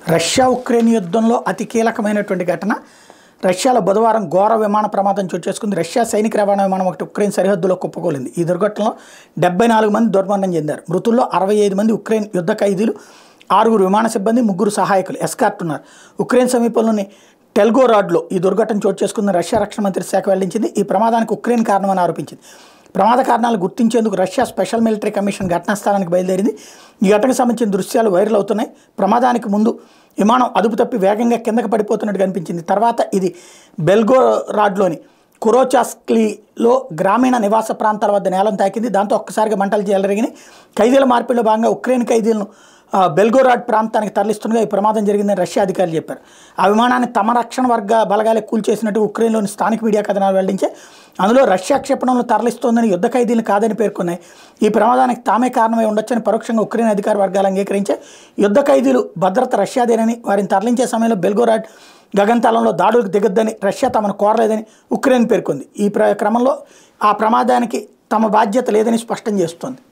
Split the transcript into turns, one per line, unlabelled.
Russia Ukraine యుద్ధంలో అతి కీలకమైనటువంటి ఘటన రష్యాలో బుధవారం ఘోర విమాన ప్రమాదం చోటు చేసుకుంది రష్యా సైనిక రవాణా విమానం ఒకటి ఉక్రెయిన్ సరిహద్దులో కుప్పకూలింది ఈ దుర్ఘటనలో డెబ్బై నాలుగు మంది దుర్మరణం చెందారు మృతుల్లో అరవై ఐదు మంది ఉక్రెయిన్ యుద్ధ ఖైదీలు ఆరుగురు విమాన సిబ్బంది ముగ్గురు సహాయకులు ఎస్కార్ట్ ఉన్నారు ఉక్రెయిన్ సమీపంలోని టెల్గోరాడ్లో ఈ దుర్ఘటన చోటు చేసుకుందని రష్యా రక్షణ మంత్రి శాఖ వెల్లడించింది ఈ ప్రమాదానికి ఉక్రెయిన్ కారణమని ఆరోపించింది ప్రమాద కారణాలు గుర్తించేందుకు రష్యా స్పెషల్ మిలిటరీ కమిషన్ ఘటనా స్థలానికి బయలుదేరింది ఈ ఘటనకు సంబంధించిన దృశ్యాలు వైరల్ అవుతున్నాయి ప్రమాదానికి ముందు విమానం అదుపు తప్పి వేగంగా కిందకి పడిపోతున్నట్టు కనిపించింది తర్వాత ఇది బెల్గోరాడ్లోని కురోచాస్క్లీలో గ్రామీణ నివాస ప్రాంతాల వద్ద నేలం తాకింది దాంతో ఒక్కసారిగా మంటలు చెలరిగినాయి ఖైదీల మార్పిడిలో భాగంగా ఉక్రెయిన్ ఖైదీలను ఆ, బెల్గోరాడ్ ప్రాంతానికి తరలిస్తుండగా ఈ ప్రమాదం జరిగిందని రష్యా అధికారులు చెప్పారు ఆ విమానాన్ని తమ రక్షణ వర్గ బలగాలే కూల్చేసినట్టు ఉక్రెయిన్లోని స్థానిక మీడియా కథనాలు వెల్లడించాయి అందులో రష్యా క్షిపణులను తరలిస్తోందని యుద్ధ ఖైదీలు కాదని పేర్కొన్నాయి ఈ ప్రమాదానికి తామే కారణమై ఉండొచ్చని పరోక్షంగా ఉక్రెయిన్ అధికార వర్గాలు అంగీకరించాయి యుద్ధ ఖైదీలు భద్రత రష్యాదేనని వారిని తరలించే సమయంలో బెల్గోరాడ్ గగనతలంలో దాడులకు దిగొద్దని రష్యా తమను కోరలేదని ఉక్రెయిన్ పేర్కొంది ఈ ప్ర క్రమంలో ఆ ప్రమాదానికి తమ బాధ్యత లేదని స్పష్టం చేస్తోంది